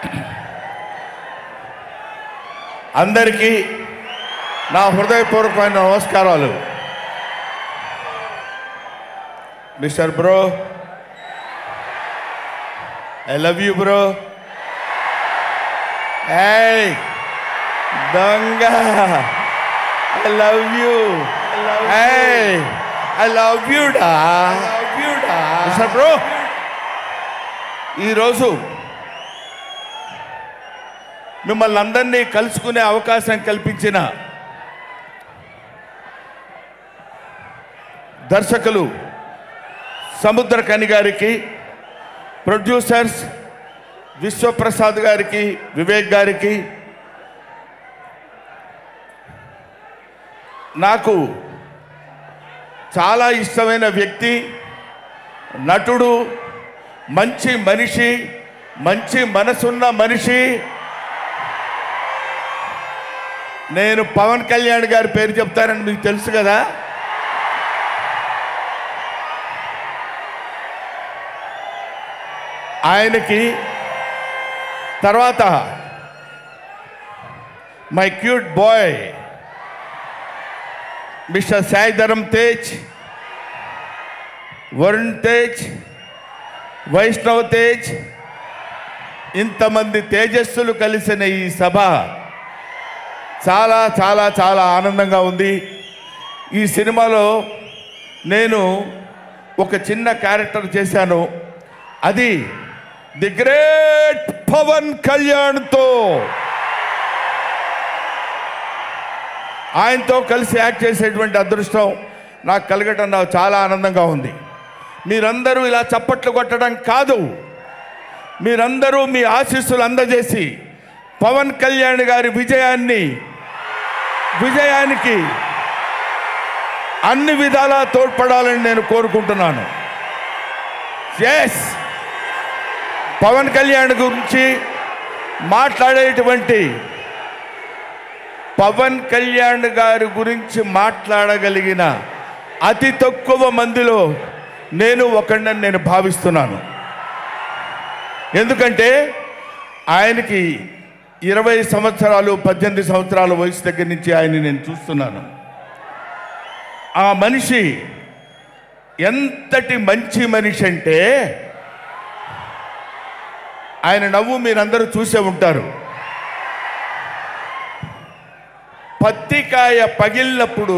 అందరికీ నా హృదయపూర్వకమైన నమస్కారాలు mister bro I love you bro ఏయ్ దొంగ ఐ లవ్ యూ ఏయ్ ఐ లవ్ యూ డా మిస్టర్ బ్రో ఈరోజు మిమ్మల్ని అందరినీ కలుసుకునే అవకాశం కల్పించిన దర్శకులు సముద్రకని గారికి ప్రొడ్యూసర్స్ విశ్వప్రసాద్ గారికి వివేక్ గారికి నాకు చాలా ఇష్టమైన వ్యక్తి నటుడు మంచి మనిషి మంచి మనసున్న మనిషి నేను పవన్ కళ్యాణ్ గారి పేరు చెప్తానని మీకు తెలుసు కదా ఆయనకి తర్వాత my cute boy mister Sai Dharam Tej Varun Tej Vaishnav Tej ఇంతమంది తేజస్సులు కలిసిన ఈ సభ చాలా చాలా చాలా ఆనందంగా ఉంది ఈ సినిమాలో నేను ఒక చిన్న క్యారెక్టర్ చేశాను అది ది గ్రేట్ పవన్ కళ్యాణ్తో ఆయనతో కలిసి యాక్ట్ చేసేటువంటి అదృష్టం నాకు కలగటం నాకు చాలా ఆనందంగా ఉంది మీరందరూ ఇలా చప్పట్లు కొట్టడం కాదు మీరందరూ మీ ఆశీస్సులు అందజేసి పవన్ కళ్యాణ్ గారి విజయాన్ని విజయానికి అన్ని విధాలా తోడ్పడాలని నేను కోరుకుంటున్నాను ఎస్ పవన్ కళ్యాణ్ గురించి మాట్లాడేటువంటి పవన్ కళ్యాణ్ గారి గురించి మాట్లాడగలిగిన అతి తక్కువ మందిలో నేను ఒకడిని నేను భావిస్తున్నాను ఎందుకంటే ఆయనకి ఇరవై సంవత్సరాలు పద్దెనిమిది సంవత్సరాల వయసు దగ్గర నుంచి ఆయన నేను చూస్తున్నాను ఆ మనిషి ఎంతటి మంచి మనిషి అంటే ఆయన నవ్వు మీరందరూ చూసే ఉంటారు పత్తికాయ పగిలినప్పుడు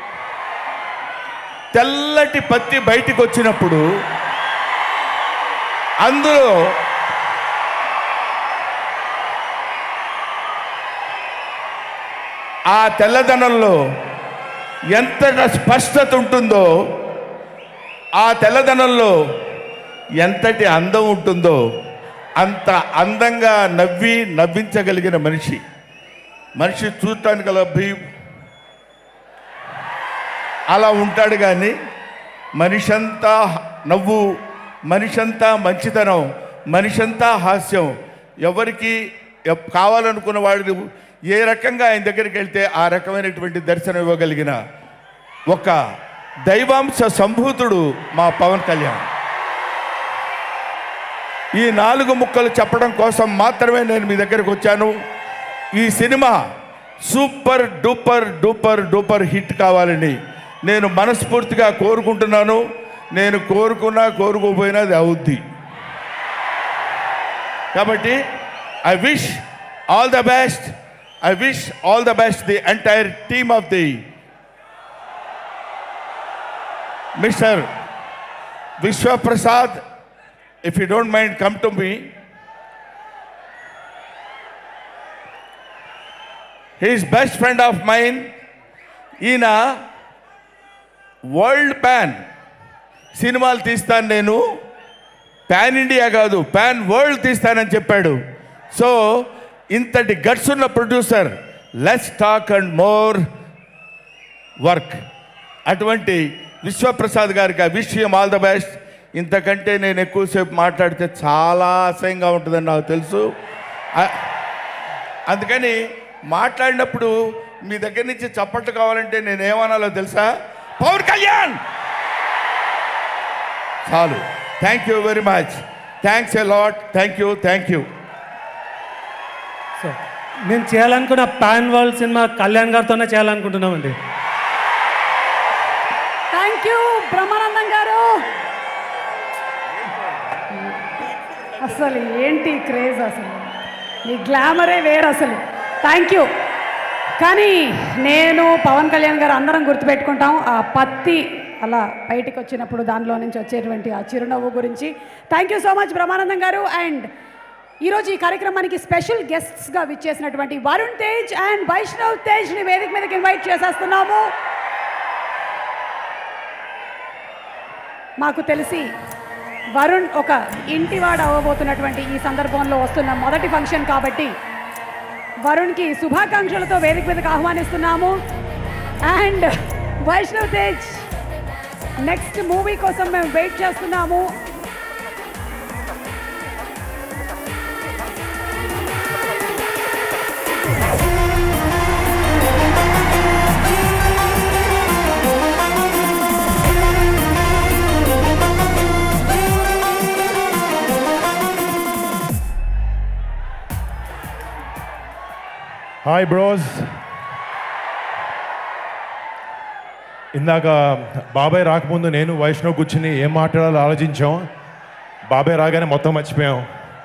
తెల్లటి పత్తి బయటికి వచ్చినప్పుడు అందులో ఆ తెల్లదనంలో ఎంత స్పష్టత ఉంటుందో ఆ తెల్లదనంలో ఎంతటి అందం ఉంటుందో అంత అందంగా నవ్వి నవ్వించగలిగిన మనిషి మనిషి చూడటానికి అలా భీ అలా ఉంటాడు కానీ మనిషంతా నవ్వు మనిషంతా మంచితనం మనిషంతా హాస్యం ఎవరికి ఎప్- కావాలనుకున్న వాడిని ఏ రకంగా ఆయన దగ్గరికి వెళ్తే ఆ రకమైనటువంటి దర్శనం ఇవ్వగలిగిన ఒక దైవాంశ సంభూతుడు మా పవన్ కళ్యాణ్ ఈ నాలుగు ముక్కలు చెప్పడం కోసం మాత్రమే నేను మీ దగ్గరకు వచ్చాను ఈ cinema super duper duper duper hit కావాలని నేను మనస్ఫూర్తిగా కోరుకుంటున్నాను నేను కోరుకున్నా కోరుకోపోయినా అది అవుద్ది కాబట్టి I wish all the best I wish all the best the entire team of the mister Vishwaprasad if you don't mind, come to me. He is best friend of mine. ఈయన వరల్డ్ ప్యాన్ సినిమాలు తీస్తాను నేను pan India కాదు pan world తీస్తానని చెప్పాడు so ఇంతటి guts ఉన్న producer less talk and more work అటువంటి విశ్వప్రసాద్ గారికి ఆ విషయం ఆల్ ద బెస్ట్ ఇంతకంటే నేను ఎక్కువసేపు మాట్లాడితే చాలా అసహ్యంగా ఉంటుందని నాకు తెలుసు ఆ- అందుకని మాట్లాడినప్పుడు మీ దగ్గర నుంచి చప్పట్లు కావాలంటే నేను ఏమనాలో తెలుసా పవన్ కళ్యాణ్ చాలు thank you very much thanks a lot thank you thank you so మేము చేయాలనుకున్న పాన్ వరల్డ్ సినిమా కళ్యాణ్ గారితోనే చేయాలనుకుంటున్నామండి థ్యాంక్ యూ బ్రహ్మానందం గారు అసలు ఏంటి క్రేజ్ అసలు మీ గ్లామరే వేరు అసలు థ్యాంక్ యూ కానీ నేను పవన్ కళ్యాణ్ గారు అందరం గుర్తుపెట్టుకుంటాం ఆ పత్తి అలా బయటికి వచ్చినప్పుడు దానిలో నుంచి వచ్చేటువంటి ఆ చిరునవ్వు గురించి thank you so much Brahmanandam garu and ఈరోజు ఈ కార్యక్రమానికి స్పెషల్ గెస్ట్స్గా విచ్చేసినటువంటి వరుణ్ తేజ్ అండ్ వైష్ణవ్ తేజ్ని వేదిక మీదకి ఇన్వైట్ చేసేస్తున్నాము మాకు తెలిసి వరుణ్ ఒక ఇంటివాడు అవ్వబోతున్నటువంటి ఈ సందర్భంలో వస్తున్న మొదటి ఫంక్షన్ కాబట్టి వరుణ్కి శుభాకాంక్షలతో వేదిక మీదకి ఆహ్వానిస్తున్నాము and Vaishnav Tej next movie కోసం మేము వెయిట్ చేస్తున్నాము హాయ్ బ్రోస్ ఇందాక బాబాయ్ రాకముందు నేను వైష్ణవ్ కూర్చుని ఏం మాట్లాడాలో ఆలోచించాం బాబాయ్ రాగానే మొత్తం మర్చిపోయాం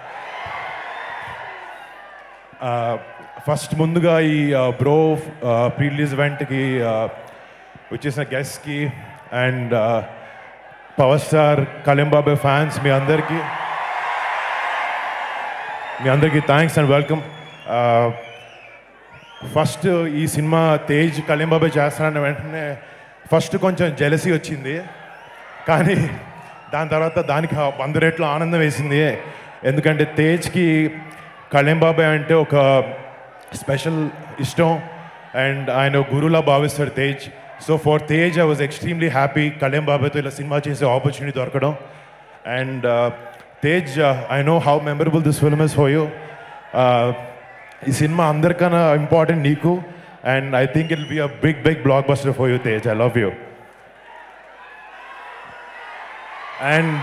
ఫస్ట్ ముందుగా ఈ బ్రో ప్రీ రిలీజ్ ఈవెంట్కి వచ్చేసిన గెస్ట్కి అండ్ పవర్ స్టార్ కళ్యాణ్ బాబాయ్ ఫ్యాన్స్ మీ అందరికీ మీ అందరికీ థ్యాంక్స్ అండ్ వెల్కమ్ ఫస్ట్ ఈ సినిమా తేజ్ కళ్యాణ్ బాబాయ్ చేస్తానన్న వెంటనే ఫస్ట్ కొంచెం జెలసీ వచ్చింది కానీ దాని తర్వాత దానికి ఆ వంద రెట్లు ఆనందం వేసింది ఎందుకంటే తేజ్కి కళ్యాణ్ బాబాయ్ అంటే ఒక స్పెషల్ ఇష్టం అండ్ ఆయన గురులా భావిస్తాడు Tej so for Tej I was extremely happy Kalyan బాబాయ్తో ఇలా సినిమా చేసే ఆపర్చునిటీ దొరకడం and Tej I know how memorable this film is for you ఈ సినిమా అందరికన్నా ఇంపార్టెంట్ నీకు and I think it be a big big blockbuster for you Tej I love you and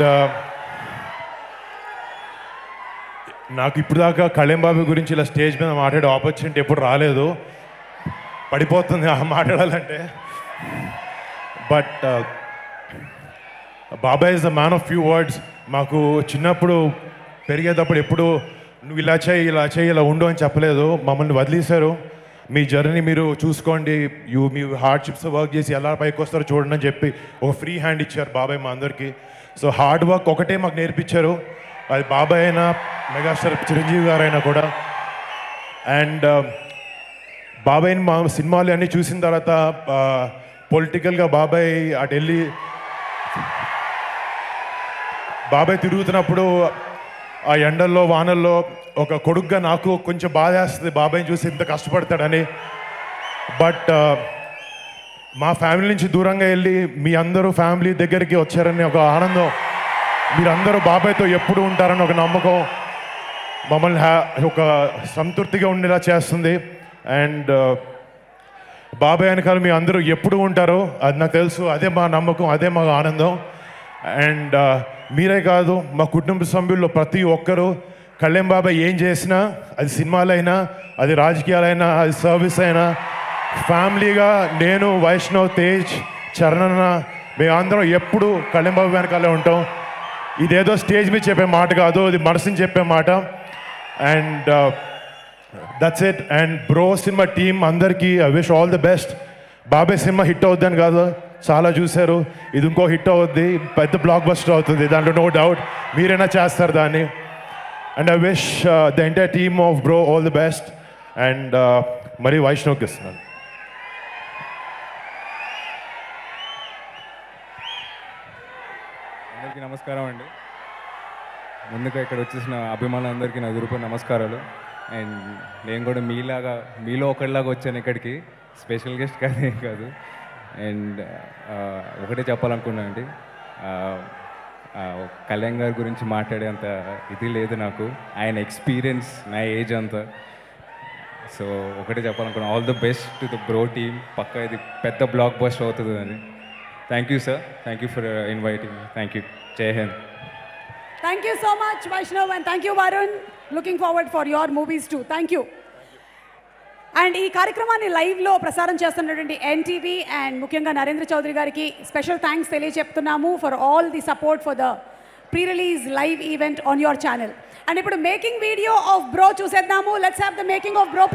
నాకు ఇప్పుడు దాకా కళ్యాణ్ బాబు గురించి ఇలా స్టేజ్ మీద మాట్లాడే ఆపర్చునిటీ ఎప్పుడు రాలేదు పడిపోతుంది ఆ మాట్లాడాలంటే బట్ బాబాయ్ is the man of few words మాకు చిన్నప్పుడు పెరిగేటప్పుడు ఎప్పుడు నువ్వు ఇలా చేయి ఇలా చేయి ఇలా ఉండు అని చెప్పలేదు మమ్మల్ని వదిలేశారు మీ జర్నీ మీరు చూసుకోండి యూ మీ హార్డ్షిప్స్ వర్క్ చేసి ఎలా పైకి వస్తారో చూడండి అని చెప్పి ఒక ఫ్రీ హ్యాండ్ ఇచ్చారు బాబాయ్ మా అందరికీ సో హార్డ్ వర్క్ ఒకటే మాకు నేర్పించారు అది బాబాయ్ అయినా మెగాస్టార్ చిరంజీవి గారు అయినా కూడా అండ్ బాబాయ్ని మా సినిమాలు అన్నీ చూసిన తర్వాత పొలిటికల్గా బాబాయ్ అటు వెళ్ళి బాబాయ్ తిరుగుతున్నప్పుడు ఆ ఎండల్లో వానల్లో ఒక కొడుగ్గా నాకు కొంచెం బాధ వేస్తుంది బాబాయ్ని చూసి ఇంత కష్టపడతాడని బట్ మా ఫ్యామిలీ నుంచి దూరంగా వెళ్ళి మీ అందరూ ఫ్యామిలీ దగ్గరికి వచ్చారని ఒక ఆనందం మీరందరూ బాబాయ్తో ఎప్పుడు ఉంటారని ఒక నమ్మకం మమ్మల్ని హ్యా ఒక సంతృప్తిగా ఉండేలా చేస్తుంది అండ్ బాబాయ్ వెనకాల మీ అందరూ ఎప్పుడు ఉంటారో అది నాకు తెలుసు అదే మా నమ్మకం అదే మా ఆనందం అండ్ మీరే కాదు మా కుటుంబ సభ్యుల్లో ప్రతి ఒక్కరూ కళ్యాణ్ బాబాయ్ ఏం చేసినా అది సినిమాలైనా అది రాజకీయాలైనా అది సర్వీస్ అయినా ఫ్యామిలీగా నేను వైష్ణవ్ తేజ్ చరణన్న మేమందరం ఎప్పుడు కళ్యాణ్ బాబు వెనకాలే ఉంటాం ఇదేదో స్టేజ్ మీద చెప్పే మాట కాదు ఇది మనసుని చెప్పే మాట and that's it and bro cinema team అందరికీ I wish all the best బాబాయ్ సినిమా హిట్ అవుద్దని కాదు చాలా చూశారు ఇది ఇంకో హిట్ అవుద్ది పెద్ద బ్లాక్ బస్టర్ అవుతుంది దాంట్లో నో డౌట్ మీరైనా చేస్తారు దాన్ని and I wish the entire team of bro all the best and మరి వైష్ణవ్కి ఇస్తున్నాను అందరికీ నమస్కారం అండి ముందుగా ఇక్కడ వచ్చేసిన అభిమానులందరికీ నా గురుపు నమస్కారాలు అండ్ నేను కూడా మీలాగా మీలో ఒకరిలాగా వచ్చాను ఇక్కడికి స్పెషల్ గెస్ట్ కాదే కాదు అండ్ ఒకటే చెప్పాలనుకున్నాను అండి కళ్యాణ్ గారి గురించి మాట్లాడేంత ఇది లేదు నాకు ఆయన ఎక్స్పీరియన్స్ నా ఏజ్ అంతా సో ఒకటే చెప్పాలనుకున్నాను all the best to the bro team పక్క ఇది పెద్ద బ్లాక్ బస్ట్ అవుతుంది అని thank you sir thank you for inviting thank you జై హింద్ Thank you so much, Vaishnav, and thank you, Varun. Looking forward for your movies too. Thank you. And ఈ కార్యక్రమాన్ని లైవ్లో ప్రసారం చేస్తున్నటువంటి ఎన్టీవీ అండ్ ముఖ్యంగా నరేంద్ర చౌదరి గారికి స్పెషల్ థ్యాంక్స్ తెలియజెప్తున్నాము for all the support for the pre release live event on your channel and ఇప్పుడు making video of bro చూసేద్దాము let's have the making of bro